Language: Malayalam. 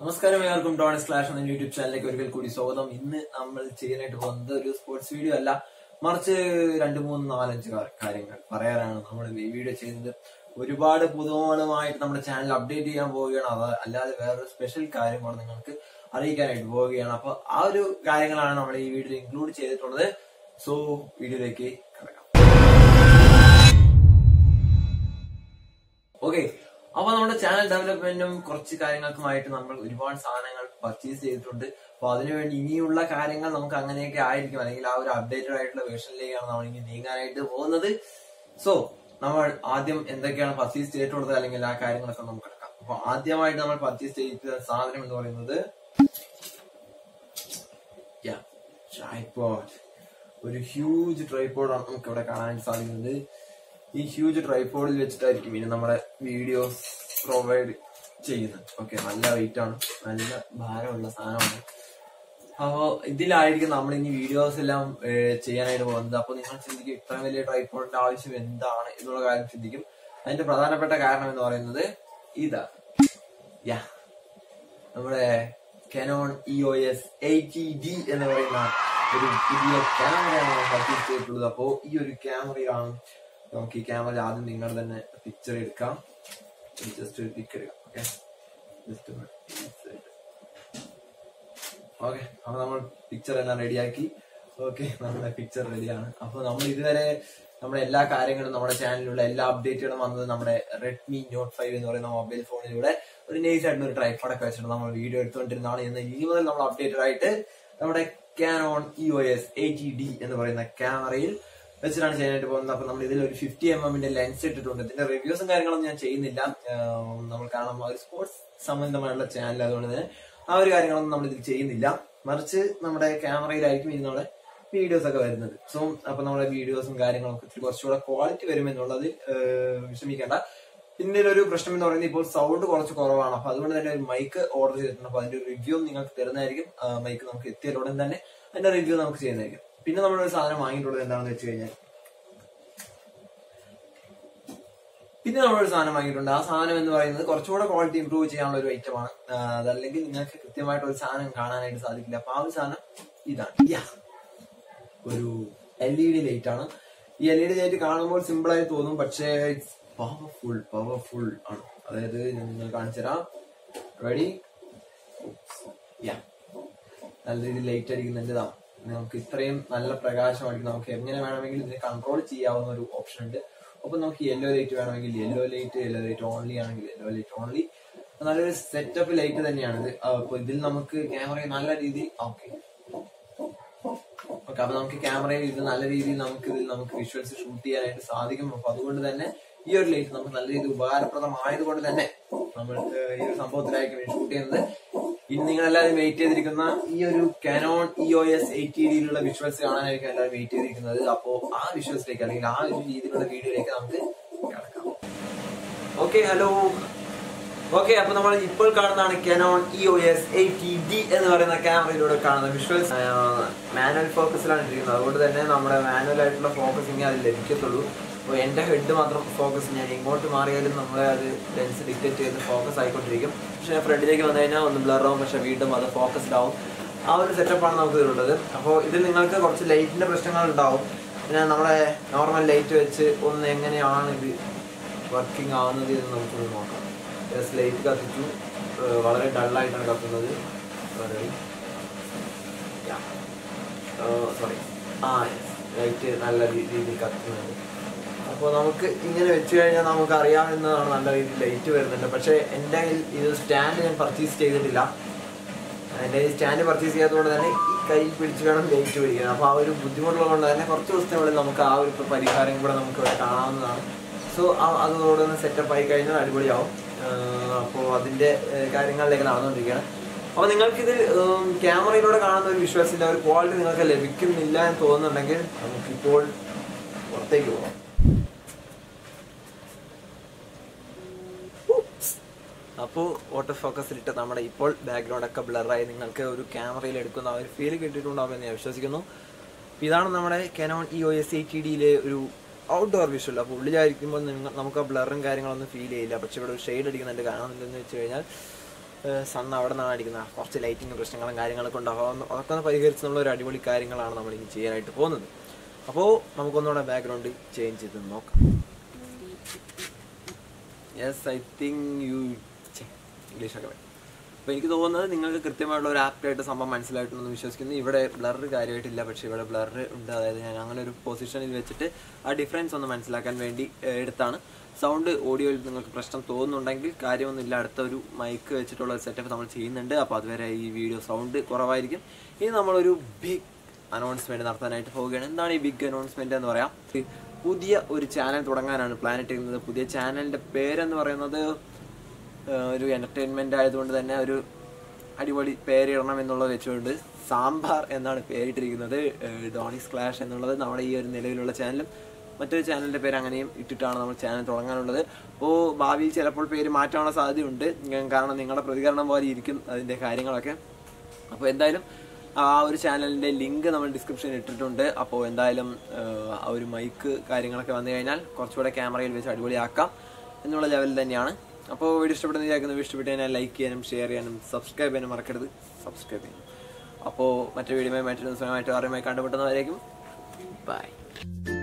നമസ്കാരം ഏവർക്കും ഡോണസ് ക്ലാഷ് എന്ന യൂട്യൂബ് ചാനലിലേക്ക് ഒരിക്കൽ കൂടി സ്വാഗതം ഇന്ന് നമ്മൾ ചെയ്യാനായിട്ട് പോകുന്നത് ഒരു സ്പോർട്സ് വീഡിയോ അല്ല മറിച്ച് രണ്ട് മൂന്ന് നാലഞ്ച് കാ- കാര്യങ്ങൾ പറയാനാണ് നമ്മൾ ഈ വീഡിയോ ചെയ്യുന്നത് ഒരുപാട് പുതുമകളുമായിട്ട് നമ്മുടെ ചാനൽ അപ്ഡേറ്റ് ചെയ്യാൻ പോവുകയാണ് അത് അല്ലാതെ വേറൊരു സ്പെഷ്യൽ കാര്യം കൂടെ നിങ്ങൾക്ക് അറിയിക്കാനായിട്ട് പോവുകയാണ് അപ്പൊ ആ ഒരു കാര്യങ്ങളാണ് നമ്മൾ ഈ വീഡിയോയിൽ ഇൻക്ലൂഡ് ചെയ്തിട്ടുള്ളത് സോ വീഡിയോയിലേക്ക് കിടക്കാം ഓക്കെ അപ്പൊ നമ്മുടെ ചാനൽ ഡെവലപ്മെന്റും കുറച്ച് കാര്യങ്ങൾക്കുമായിട്ട് നമ്മൾ ഒരുപാട് സാധനങ്ങൾ പർച്ചേസ് ചെയ്തിട്ടുണ്ട് അപ്പൊ അതിനുവേണ്ടി ഇനിയുള്ള കാര്യങ്ങൾ നമുക്ക് അങ്ങനെയൊക്കെ ആയിരിക്കും അല്ലെങ്കിൽ ആ ഒരു അപ്ഡേറ്റഡ് ആയിട്ടുള്ള വേർഷനിലേക്കാണ് നമ്മൾ ഇനി നീങ്ങാനായിട്ട് പോകുന്നത് സോ നമ്മൾ ആദ്യം എന്തൊക്കെയാണ് പർച്ചേസ് ചെയ്തിട്ടുള്ളത് അല്ലെങ്കിൽ ആ കാര്യങ്ങളൊക്കെ നമുക്ക് എടുക്കാം അപ്പൊ ആദ്യമായിട്ട് നമ്മൾ പർച്ചേസ് ചെയ്ത സാധനം എന്ന് പറയുന്നത് ട്രൈപോഡ് ഒരു ഹ്യൂജ് ട്രൈപോഡാണ് നമുക്ക് ഇവിടെ കാണാൻ സാധിക്കുന്നത് ഈ ഹ്യൂജ് ട്രൈപോഡിൽ വെച്ചിട്ടായിരിക്കും ഇനി നമ്മുടെ വീഡിയോസ് പ്രൊവൈഡ് ചെയ്യുന്നത് ഓക്കെ നല്ല വെയിറ്റ് ആണ് നല്ല ഭാരമുള്ള സാധനമാണ് അപ്പോ ഇതിലായിരിക്കും നമ്മൾ ഇനി വീഡിയോസ് എല്ലാം ഏഹ്, ചെയ്യാനായിട്ട് പോകുന്നത് അപ്പൊ നിങ്ങൾ ചിന്തിക്കും ഇത്രയും വലിയ ട്രൈപോഡിന്റെ ആവശ്യം എന്താണ് എന്നുള്ള കാര്യം ചിന്തിക്കും അതിന്റെ പ്രധാനപ്പെട്ട കാരണം എന്ന് പറയുന്നത് ഇതാണ് യാ നമ്മുടെ Canon E O S eighty D എന്ന് പറയുന്ന ഒരു പുതിയ ക്യാമറയാണ് പർച്ചേസ് ചെയ്തിട്ടുള്ളത് അപ്പോ ഈ ഒരു ക്യാമറയാണ് നമുക്ക് ഈ ക്യാമറ ആദ്യം നിങ്ങൾ തന്നെ പിക്ചർ എടുക്കാം ജസ്റ്റ് ഒരു പിക്ക് എടുക്കാം ഓക്കെ ജസ്റ്റ് ഓക്കെ അപ്പൊ നമ്മൾ പിക്ചർ എല്ലാം റെഡിയാക്കി ഓക്കെ നമ്മുടെ പിക്ചർ റെഡിയാണ് അപ്പൊ നമ്മൾ ഇതുവരെ നമ്മുടെ എല്ലാ കാര്യങ്ങളും നമ്മുടെ ചാനലിലുള്ള എല്ലാ അപ്ഡേറ്റുകളും വന്നത് നമ്മുടെ റെഡ്മി നോട്ട് ഫൈവ് എന്ന് പറയുന്ന മൊബൈൽ ഫോണിലൂടെ ഒരു നൈസ് ആയിട്ടുള്ള ഒരു ട്രൈഫോഡൊക്കെ വെച്ചിട്ട് നമ്മൾ വീഡിയോ എടുത്തുകൊണ്ടിരുന്നതാണ് എന്ന് ഇനി മുതൽ നമ്മൾ അപ്ഡേറ്റഡ് ആയിട്ട് നമ്മുടെ Canon E O S eighty D എന്ന് പറയുന്ന ക്യാമറയിൽ വെച്ചിട്ടാണ് ചെയ്യാനായിട്ട് പോകുന്നത് അപ്പൊ നമ്മൾ ഇതിൽ ഒരു ഫിഫ്റ്റി എം എമ്മിന്റെ ലെൻസ് ഇട്ടിട്ടുണ്ട് ഇതിന്റെ റിവ്യൂസും കാര്യങ്ങളൊന്നും ഞാൻ ചെയ്യുന്നില്ല ആം, നമ്മൾ കാണാൻ ഒരു സ്പോർട്സ് സംബന്ധമായിട്ടുള്ള ചാനൽ അതുകൊണ്ട് തന്നെ ആ ഒരു കാര്യങ്ങളൊന്നും നമ്മൾ ഇതിൽ ചെയ്യുന്നില്ല മറിച്ച് നമ്മുടെ ക്യാമറയിലായിരിക്കും ഇനി നമ്മുടെ വീഡിയോസ് ഒക്കെ വരുന്നത് സോ അപ്പൊ നമ്മുടെ വീഡിയോസും കാര്യങ്ങളൊക്കെ ഇത്തിരി കുറച്ചുകൂടെ ക്വാളിറ്റി വരും എന്നുള്ളത് വിഷമിക്കേണ്ട പിന്നെ ഒരു പ്രശ്നം എന്ന് പറയുന്നത് ഇപ്പോൾ സൗണ്ട് കുറച്ച് കുറവാണ് അപ്പൊ അതുകൊണ്ട് തന്നെ ഒരു മൈക്ക് ഓർഡർ ചെയ്തിട്ടുണ്ട് അപ്പൊ അതിന്റെ റിവ്യൂ നിങ്ങൾക്ക് തരുന്നതായിരിക്കും മൈക്ക് നമുക്ക് എത്തിയ ഉടൻ തന്നെ അതിന്റെ റിവ്യൂ നമുക്ക് ചെയ്യുന്നതായിരിക്കും പിന്നെ നമ്മളൊരു സാധനം വാങ്ങിയിട്ടുള്ളത് എന്താണെന്ന് വെച്ച് കഴിഞ്ഞാൽ പിന്നെ നമ്മളൊരു സാധനം വാങ്ങിയിട്ടുണ്ട് ആ സാധനം എന്ന് പറയുന്നത് കുറച്ചുകൂടെ ക്വാളിറ്റി ഇംപ്രൂവ് ചെയ്യാനുള്ള ഒരു ഐറ്റമാണ് അതല്ലെങ്കിൽ നിങ്ങൾക്ക് കൃത്യമായിട്ട് ഒരു സാധനം കാണാനായിട്ട് സാധിക്കില്ല അപ്പൊ ആ ഒരു സാധനം ഇതാണ് യാ ഒരു എൽ ഇ ഡി ലൈറ്റ് ആണ് ഈ എൽ ഇ ഡി ലൈറ്റ് കാണുമ്പോൾ സിമ്പിൾ ആയി തോന്നും പക്ഷേ പവർഫുൾ പവർഫുൾ ആണ് അതായത് ഞാൻ നിങ്ങൾ കാണിച്ചു തരാം റെഡി യാ നല്ല രീതിയിൽ ലൈറ്റ് അടിക്കുന്നുണ്ട് ഇതാ നമുക്ക് ഇത്രയും നല്ല പ്രകാശം അടിക്കും നമുക്ക് എങ്ങനെ വേണമെങ്കിലും ഇതിനെ കൺട്രോൾ ചെയ്യാവുന്ന ഒരു ഓപ്ഷൻ ഉണ്ട് ഒപ്പം നമുക്ക് യെല്ലോ ലൈറ്റ് വേണമെങ്കിൽ yellow light yellow light only ആണെങ്കിൽ യെല്ലോ ലൈറ്റ് ഓൺലി നല്ലൊരു സെറ്റപ്പ് ലൈറ്റ് തന്നെയാണ് ഇത് അപ്പൊ ഇതിൽ നമുക്ക് ക്യാമറ നല്ല രീതിയിൽ ഓക്കെ ഓക്കെ അപ്പൊ നമുക്ക് ക്യാമറയിൽ ഇത് നല്ല രീതിയിൽ നമുക്ക് ഇതിൽ നമുക്ക് വിഷ്വൽസ് ഷൂട്ട് ചെയ്യാനായിട്ട് സാധിക്കും അപ്പൊ അതുകൊണ്ട് തന്നെ ഈ ഒരു ലൈറ്റ് നമുക്ക് നല്ല രീതിയിൽ ഉപകാരപ്രദമായതുകൊണ്ട് തന്നെ നമ്മൾ ഏഹ്, ഈ ഒരു സംഭവത്തിലായിരിക്കും ഷൂട്ട് ചെയ്യുന്നത് ഇനി നിങ്ങൾ എല്ലാവരും വെയിറ്റ് ചെയ്തിരിക്കുന്ന ഈ ഒരു Canon E O S eighty ഡിയിലുള്ള വിഷ്വൽസ് കാണാനായിരിക്കും എല്ലാവരും വെയിറ്റ് ചെയ്തിരിക്കുന്നത് അപ്പോ ആ വിഷ്വൽസിലേക്ക് അല്ലെങ്കിൽ ആ ഒരു രീതിയിലുള്ള വീഡിയോയിലേക്ക് നമുക്ക് കിടക്കാം ഓക്കെ ഹലോ ഓക്കെ അപ്പൊ നമ്മൾ ഇപ്പോൾ കാണുന്നതാണ് Canon E O S eighty D എന്ന് പറയുന്ന ക്യാമറയിലൂടെ കാണുന്ന വിഷ്വൽസ് മാനുവൽ ഫോക്കസിലാണ് ഇരിക്കുന്നത് അതുകൊണ്ട് തന്നെ നമ്മുടെ മാനുവൽ ആയിട്ടുള്ള ഫോക്കസിങ് അതിൽ ലഭിക്കത്തുള്ളൂ അപ്പോൾ എൻ്റെ ഹെഡ് മാത്രം ഫോക്കസ് ഞാൻ ഇങ്ങോട്ട് മാറിയാലും നമ്മളെ അത് ലെൻസ് ഡിറ്റക്ട് ചെയ്ത് ഫോക്കസ് ആയിക്കൊണ്ടിരിക്കും പക്ഷെ ഞാൻ ഫ്രണ്ടിലേക്ക് വന്നു കഴിഞ്ഞാൽ ഒന്ന് ബ്ലർ ആവും പക്ഷെ വീണ്ടും അത് ഫോക്കസ്ഡ് ആവും ആ ഒരു സെറ്റപ്പാണ് നമുക്ക് ഇതിലുള്ളത് അപ്പോൾ ഇതിൽ നിങ്ങൾക്ക് കുറച്ച് ലൈറ്റിന്റെ പ്രശ്നങ്ങൾ ഉണ്ടാവും പിന്നെ നമ്മുടെ നോർമൽ ലൈറ്റ് വെച്ച് ഒന്ന് എങ്ങനെയാണ് ഇത് വർക്കിംഗ് ആവുന്നത് എന്ന് നമുക്കൊന്ന് നോക്കാം ജസ്റ്റ് ലൈറ്റ് കത്തിച്ചു ഏഹ് വളരെ ഡള്ളായിട്ടാണ് കത്തുന്നത് സോറി ആ ലൈറ്റ് നല്ല രീ- രീതിയിൽ കത്തുന്നുണ്ട് അപ്പോൾ നമുക്ക് ഇങ്ങനെ വെച്ച് കഴിഞ്ഞാൽ നമുക്ക് അറിയാവുന്നതാണ് നല്ല രീതിയിൽ ലൈറ്റ് വരുന്നുണ്ട് പക്ഷേ എൻ്റെ കയ്യിൽ ഇത് സ്റ്റാൻഡ് ഞാൻ പർച്ചേസ് ചെയ്തിട്ടില്ല എൻ്റെ ഈ സ്റ്റാൻഡ് പർച്ചേസ് ചെയ്യാത്തതുകൊണ്ട് തന്നെ ഈ കൈ പിടിച്ച് വേണം ലൈറ്റ് പിടിക്കാൻ അപ്പോൾ ആ ഒരു ബുദ്ധിമുട്ടുള്ളത് കൊണ്ട് തന്നെ കുറച്ച് ദിവസത്തിനുള്ളിൽ നമുക്ക് ആ ഒരു പരിഹാരം കൂടെ നമുക്ക് ഇവിടെ കാണാവുന്നതാണ് സോ അതോടെ ഒന്ന് സെറ്റപ്പ് ആയി കഴിഞ്ഞാൽ അടിപൊളിയാവും അപ്പോൾ അതിൻ്റെ ഏഹ്, കാര്യങ്ങളിലേക്ക് നടന്നുകൊണ്ടിരിക്കുകയാണ് അപ്പോൾ നിങ്ങൾക്കിത് ക്യാമറയിലൂടെ കാണുന്ന ഒരു വിശ്വാസത്തിൻ്റെ ഒരു ക്വാളിറ്റി നിങ്ങൾക്ക് ലഭിക്കുന്നില്ല എന്ന് തോന്നുന്നുണ്ടെങ്കിൽ നമുക്കിപ്പോൾ പുറത്തേക്ക് പോകാം അപ്പോൾ ഓട്ടോ ഫോക്കസിലിട്ട് നമ്മുടെ ഇപ്പോൾ ബാക്ക്ഗ്രൗണ്ട് ഒക്കെ ബ്ലറായി നിങ്ങൾക്ക് ഒരു ക്യാമറയിൽ എടുക്കുന്ന ആ ഒരു ഫീൽ കിട്ടിയിട്ടുണ്ടാവുമെന്ന് ഞാൻ വിശ്വസിക്കുന്നു ഇതാണ് നമ്മുടെ Canon E O S eighty ഡിയിലെ ഒരു ഔട്ട്ഡോർ വിഷ്വൽ അപ്പോൾ ഉള്ളിലായിരിക്കുമ്പോൾ നിങ്ങൾ നമുക്ക് ആ ബ്ലറും കാര്യങ്ങളൊന്നും ഫീൽ ചെയ്യില്ല പക്ഷെ ഇവിടെ ഒരു ഷെയ്ഡ് അടിക്കുന്നുണ്ട് കാണുന്നില്ലെന്ന് വെച്ച് കഴിഞ്ഞാൽ സൺ അവിടെ നിന്നാണ് അടിക്കുന്നത് കുറച്ച് ലൈറ്റിംഗ് പ്രശ്നങ്ങളും കാര്യങ്ങളൊക്കെ ഉണ്ടാവും അതൊക്കെ ഒന്ന് പരിഹരിച്ച് നമ്മൾ ഒരു അടിപൊളി കാര്യങ്ങളാണ് നമ്മൾ ഇനി ചെയ്യാനായിട്ട് പോകുന്നത് അപ്പോൾ നമുക്കൊന്നുകൂടെ ബാക്ക്ഗ്രൗണ്ട് ചേഞ്ച് ചെയ്ത് നോക്കാം യെസ് ഐ തിങ്ക് യു ഇംഗ്ലീഷൊക്കെ വേണം അപ്പോൾ എനിക്ക് തോന്നുന്നത് നിങ്ങൾക്ക് കൃത്യമായിട്ടുള്ള ഒരു ആപ്റ്റായിട്ട് സംഭവം മനസ്സിലായിട്ടുണ്ടെന്ന് വിശ്വസിക്കുന്നു ഇവിടെ ബ്ലർ കാര്യമായിട്ടില്ല പക്ഷേ ഇവിടെ ബ്ലർ ഉണ്ട് അതായത് ഞാൻ അങ്ങനെ ഒരു പൊസിഷനിൽ വെച്ചിട്ട് ആ ഡിഫറൻസ് ഒന്ന് മനസ്സിലാക്കാൻ വേണ്ടി ഏഹ്, എടുത്താണ് സൗണ്ട് ഓഡിയോയിൽ നിങ്ങൾക്ക് പ്രശ്നം തോന്നുന്നുണ്ടെങ്കിൽ കാര്യമൊന്നുമില്ല അടുത്ത ഒരു മൈക്ക് വെച്ചിട്ടുള്ള ഒരു സെറ്റപ്പ് നമ്മൾ ചെയ്യുന്നുണ്ട് അപ്പോൾ അതുവരെ ഈ വീഡിയോ സൗണ്ട് കുറവായിരിക്കും ഇനി നമ്മളൊരു ബിഗ് അനൗൺസ്മെന്റ് നടത്താനായിട്ട് പോവുകയാണ് എന്താണ് ഈ ബിഗ് അനൗൺസ്മെന്റ് എന്ന് പറയാം പുതിയ ഒരു ചാനൽ തുടങ്ങാനാണ് പ്ലാൻ ഇട്ടിരുന്നത് പുതിയ ചാനലിന്റെ പേരെന്ന് പറയുന്നത് ഏഹ്, ഒരു എന്റർടൈൻമെന്റ് ആയതുകൊണ്ട് തന്നെ ഒരു അടിപൊളി പേരിടണം എന്നുള്ളത് വെച്ചുകൊണ്ട് സാമ്പാർ എന്നാണ് പേരിട്ടിരിക്കുന്നത് ഏഹ്, ഡോണിസ് ക്ലാഷ് എന്നുള്ളത് നമ്മുടെ ഈ ഒരു നിലവിലുള്ള ചാനലും മറ്റൊരു ചാനലിന്റെ പേര് അങ്ങനെയും ഇട്ടിട്ടാണ് നമ്മൾ ചാനൽ തുടങ്ങാനുള്ളത് അപ്പോൾ ഭാവിയിൽ ചിലപ്പോൾ പേര് മാറ്റാനുള്ള സാധ്യതയുണ്ട് ഉം, കാരണം നിങ്ങളുടെ പ്രതികരണം പോലെ ഇരിക്കും അതിന്റെ കാര്യങ്ങളൊക്കെ അപ്പോൾ എന്തായാലും ആ ഒരു ചാനലിന്റെ ലിങ്ക് നമ്മൾ ഡിസ്ക്രിപ്ഷനിൽ ഇട്ടിട്ടുണ്ട് അപ്പോൾ എന്തായാലും ഏഹ്, ആ ഒരു മൈക്ക് കാര്യങ്ങളൊക്കെ വന്നു കഴിഞ്ഞാൽ കുറച്ചുകൂടെ ക്യാമറയിൽ വെച്ച് അടിപൊളിയാക്കാം എന്നുള്ള ലെവലിൽ തന്നെയാണ് അപ്പോൾ വീഡിയോ ഇഷ്ടപ്പെടുന്ന വിചാരിക്കുന്നു വീഡിയോ ഇഷ്ടപ്പെട്ട് കഴിഞ്ഞാൽ ലൈക്ക് ചെയ്യാനും ഷെയർ ചെയ്യാനും സബ്സ്ക്രൈബ് ചെയ്യാനും മറക്കരുത് സബ്സ്ക്രൈബ് ചെയ്യാനും അപ്പോൾ മറ്റൊരു വീഡിയോ മറ്റൊരു ദിവസമായിട്ട് അറിയുമായി കണ്ടുമുട്ടുന്നവരേക്കും ബൈ